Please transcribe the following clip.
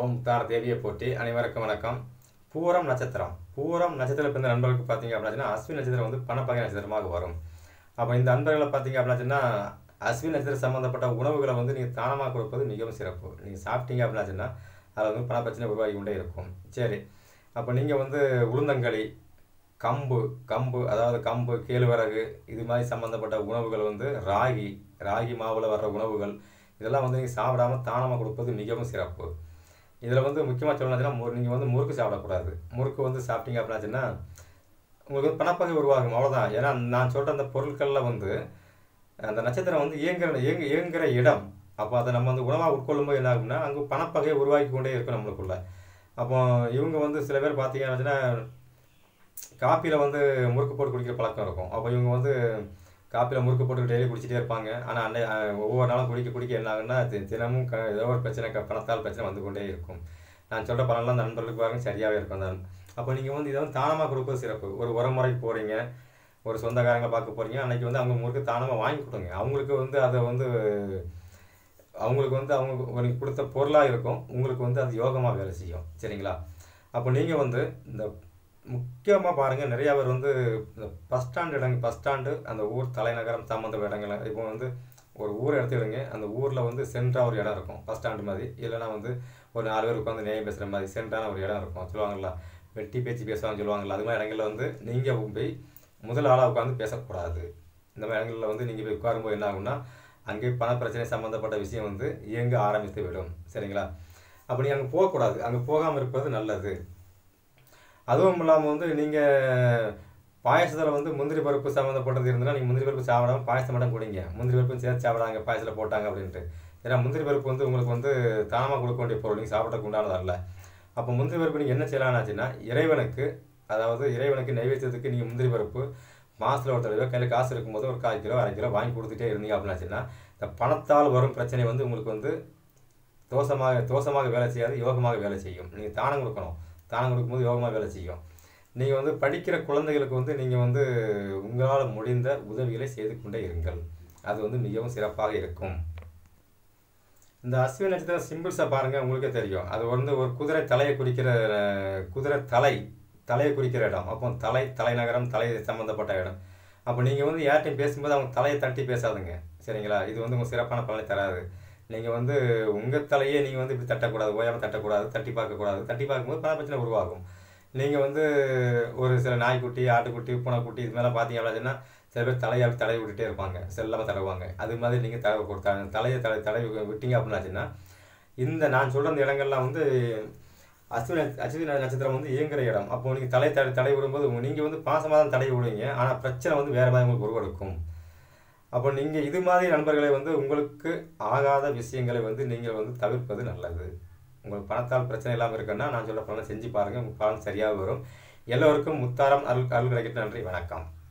ஓம் தார தேவியை போற்றி அனைவருக்கும் வணக்கம் பூரம் நட்சத்திரம் பூரம் நட்சத்திரம் பிறந்த நண்பர்களுக்கு பார்த்தீங்க அப்படின்னா அஸ்வின் நட்சத்திரம் வந்து பணப்பகை நட்சத்திரமாக வரும் அப்போ இந்த நண்பர்களை பார்த்தீங்க அப்படின்னா அஸ்வின் நட்சத்திரம் சம்மந்தப்பட்ட உணவுகளை வந்து நீங்கள் தானமாக கொடுப்பது மிகவும் சிறப்பு நீங்கள் சாப்பிட்டீங்க அப்படின்னா அதில் வந்து பண பிரச்சனை உருவாகி கொண்டே இருக்கும் சரி அப்போ நீங்கள் வந்து உளுந்தங்களி கம்பு கம்பு அதாவது கம்பு கேழ்வரகு இது மாதிரி சம்மந்தப்பட்ட உணவுகள் வந்து ராகி ராகி மாவில் வர்ற உணவுகள் இதெல்லாம் வந்து நீங்கள் சாப்பிடாம தானமாக கொடுப்பது மிகவும் சிறப்பு இதில் வந்து முக்கியமாக சொல்லணும்னா நீங்கள் வந்து முறுக்கு சாப்பிடக்கூடாது முறுக்கு வந்து சாப்பிட்டீங்க அப்படின்னாச்சுன்னா உங்களுக்கு வந்து பணப்பகை உருவாகும் அவ்வளோதான் ஏன்னா நான் சொல்கிற அந்த பொருட்களில் வந்து அந்த நட்சத்திரம் வந்து இயங்குற இயங்கு இயங்குகிற இடம் அப்போ அதை நம்ம வந்து உணவாக உட்கொள்ளும்போது என்ன ஆகும்னா அங்கே பணப்பகையை உருவாக்கி கொண்டே இருக்கும் நம்மளுக்குள்ள அப்போ இவங்க வந்து சில பேர் பார்த்தீங்க அப்படின்னா காப்பியில் வந்து முறுக்கு போட்டு குடிக்கிற பழக்கம் இருக்கும் அப்போ இவங்க வந்து காப்பியில் முறுக்கு போட்டு டெய்லி குடிச்சிட்டே இருப்பாங்க ஆனால் அன்னை அஹ் ஒவ்வொரு நாளும் குடிக்க குடிக்க என்ன ஆகுன்னா தி- தினமும் க ஏதோ ஒரு பிரச்சனை க- பணத்தால் பிரச்சனை வந்து கொண்டே இருக்கும் நான் சொல்கிற பலன்லாம் அந்த நண்பர்களுக்கு பாருங்க சரியாகவே இருக்கும் தான் அப்போ நீங்கள் வந்து இதை வந்து தானமாக கொடுப்பது சிறப்பு ஒரு உரமுறைக்கு போகிறீங்க ஒரு சொந்தக்காரங்களை பார்க்க போகிறீங்க அன்னைக்கு வந்து அவங்க முறுக்கு தானமாக வாங்கி கொடுங்க அவங்களுக்கு வந்து அதை வந்து அவங்களுக்கு வந்து அவங்க உங்களுக்கு கொடுத்த பொருளாக இருக்கும் உங்களுக்கு வந்து அது யோகமாக வேலை செய்யும் சரிங்களா அப்போ நீங்கள் வந்து இந்த முக்கியமாக பாருங்கள் நிறையா பேர் வந்து இந்த பஸ் ஸ்டாண்டு இடங்க பஸ் ஸ்டாண்டு அந்த ஊர் தலைநகரம் சம்மந்த இடங்கள் இப்போ வந்து ஒரு ஊர் எடுத்துக்கிடுங்க அந்த ஊரில் வந்து சென்ட்ராக ஒரு இடம் இருக்கும் பஸ் ஸ்டாண்டு மாதிரி இல்லைன்னா வந்து ஒரு நாலு பேர் உட்காந்து நியாயம் பேசுகிற மாதிரி சென்ட்ரான ஒரு இடம் இருக்கும் சொல்லுவாங்கள்ல வெட்டி பேச்சு பேசுவாங்க சொல்லுவாங்கள்ல அது மாதிரி இடங்களில் வந்து நீங்கள் போய் முதல் ஆளாக உட்காந்து பேசக்கூடாது இந்த மாதிரி இடங்களில் வந்து நீங்கள் போய் உட்காரும்போது என்ன ஆகும்னா அங்கே பண பிரச்சனை சம்மந்தப்பட்ட விஷயம் வந்து இயங்க ஆரம்பித்து விடும் சரிங்களா அப்போ நீங்கள் அங்கே போகக்கூடாது அங்கே போகாமல் இருப்பது நல்லது அதுவும் இல்லாமல் வந்து நீங்கள் பாயசத்தில் வந்து முந்திரி பருப்பு சம்மந்தப்பட்டது இருந்ததுன்னா நீங்கள் முந்திரி பருப்பு சாப்பிடாம பாயசம் மட்டும் குடிங்க முந்திரி பருப்பும் சேர்த்து சாப்பிடாங்க பாயசத்தில் போட்டாங்க அப்படின்ட்டு ஏன்னா முந்திரி பருப்பு வந்து உங்களுக்கு வந்து தானமாக கொடுக்க வேண்டிய பொருள் நீங்கள் சாப்பிட்றதுக்கு உண்டானது அல்ல அப்போ முந்திரி பருப்பு நீங்கள் என்ன செய்யலாம்னாச்சுன்னா இறைவனுக்கு அதாவது இறைவனுக்கு நைவேத்தியத்துக்கு நீங்கள் முந்திரி பருப்பு மாதத்தில் ஒரு தடவை கையில் காசு இருக்கும்போது ஒரு கால் கிலோ அரை கிலோ வாங்கி கொடுத்துட்டே இருந்தீங்க அப்படின்னாச்சுன்னா இந்த பணத்தால் வரும் பிரச்சனை வந்து உங்களுக்கு வந்து தோஷமாக தோஷமாக வேலை செய்யாது யோகமாக வேலை செய்யும் நீங்கள் தானம் கொடுக்கணும் தானம் கொடுக்கும்போது யோகமாக வேலை செய்யும் நீங்கள் வந்து படிக்கிற குழந்தைகளுக்கு வந்து நீங்கள் வந்து உங்களால் முடிந்த உதவிகளை செய்து கொண்டே இருங்கள் அது வந்து மிகவும் சிறப்பாக இருக்கும் இந்த அஸ்வினி நட்சத்திரம் சிம்பிள்ஸை பாருங்கள் உங்களுக்கே தெரியும் அது வந்து ஒரு குதிரை தலையை குறிக்கிற அஹ், குதிரை தலை தலையை குறிக்கிற இடம் அப்போ தலை தலைநகரம் தலை சம்மந்தப்பட்ட இடம் அப்போ நீங்கள் வந்து யார்ட்டையும் பேசும்போது அவங்க தலையை தட்டி பேசாதுங்க சரிங்களா இது வந்து உங்களுக்கு சிறப்பான பலனை தராது நீங்கள் வந்து உங்கள் தலையே நீங்கள் வந்து இப்படி தட்டக்கூடாது ஓயாமல் தட்டக்கூடாது தட்டி பார்க்கக்கூடாது தட்டி பார்க்கும்போது பல பிரச்சனை உருவாகும் நீங்கள் வந்து ஒரு சில நாய்க்குட்டி ஆட்டுக்குட்டி பூனைக்குட்டி இது மாதிரிலாம் பார்த்தீங்க அப்படின்னா சில பேர் தலையால் தடவி விட்டுட்டே இருப்பாங்க செல்லாமல் தடவுவாங்க அது மாதிரி நீங்கள் தடவை கொடுத்தாங்க தலையை தடவை தடவி விட்டீங்க அப்படின்னாச்சுன்னா இந்த நான் சொல்கிற இந்த இடங்கள்லாம் வந்து அஸ்வினி அஸ்வினி நட்சத்திரம் வந்து இயங்குற இடம் அப்போ நீங்கள் தலை தடை தடை விடும்போது நீங்கள் வந்து பாசமாக தான் தடவி விடுவீங்க ஆனால் பிரச்சனை வந்து வேறு மாதிரி உங்களுக்கு உருவெடுக்கும் அப்போ நீங்கள் இது மாதிரி நண்பர்களை வந்து உங்களுக்கு ஆகாத விஷயங்களை வந்து நீங்கள் வந்து தவிர்ப்பது நல்லது உங்களுக்கு பணத்தால் பிரச்சனை இல்லாமல் இருக்குன்னா நான் சொல்ல பலனை செஞ்சு பாருங்கள் உங்கள் பலன் சரியாக வரும் எல்லோருக்கும் முத்தாரம் அருள் அருள் கிடைக்கட்டும் நன்றி வணக்கம்